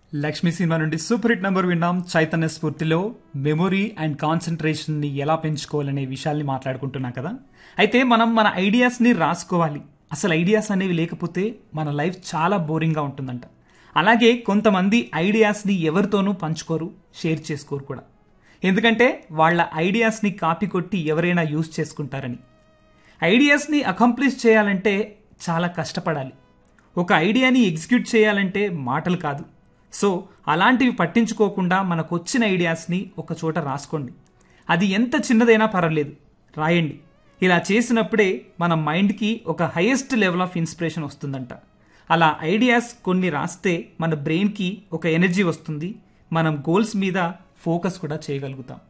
Lakshmi cinema నుండి super hit number విన్నాం చైతన్య స్ఫూర్తిలో మెమొరీ అండ్ కాన్సన్ట్రేషన్ ని ఎలా పెంచుకోవాలనే విషయాల్ని మాట్లాడుకుంటున్నాం కదా అయితే మనం మన ఐడియాస్ ని రాసుకోవాలి అసలు ఐడియాస్ అనేవి లేకపోతే మన లైఫ్ చాలా బోరింగ్ గా ఉంటుందంట అలాగే కొంతమంది ఐడియాస్ ని ఎవరితోనూ పంచుకోరు షేర్ చేసుకోరు కూడా ఎందుకంటే వాళ్ళ ఐడియాస్ ని కాపీ కొట్టి ఎవరైనా యూజ్ చేసుకుంటారని ఐడియాస్ని అకంప్లిష్ చేయాలంటే చాలా కష్టపడాలి ఒక ఐడియాని ఎగ్జిక్యూట్ చేయాలంటే మాటలు కాదు సో అలాంటివి పట్టించుకోకుండా మనకు వచ్చిన ఐడియాస్ని ఒక చోట రాసుకోండి అది ఎంత చిన్నదైనా పర్వాలేదు రాయండి ఇలా చేసినప్పుడే మన మైండ్కి ఒక హైయెస్ట్ లెవెల్ ఆఫ్ ఇన్స్పిరేషన్ వస్తుందంట అలా ఐడియాస్ కొన్ని రాస్తే మన బ్రెయిన్కి ఒక ఎనర్జీ వస్తుంది మనం గోల్స్ మీద ఫోకస్ కూడా చేయగలుగుతాం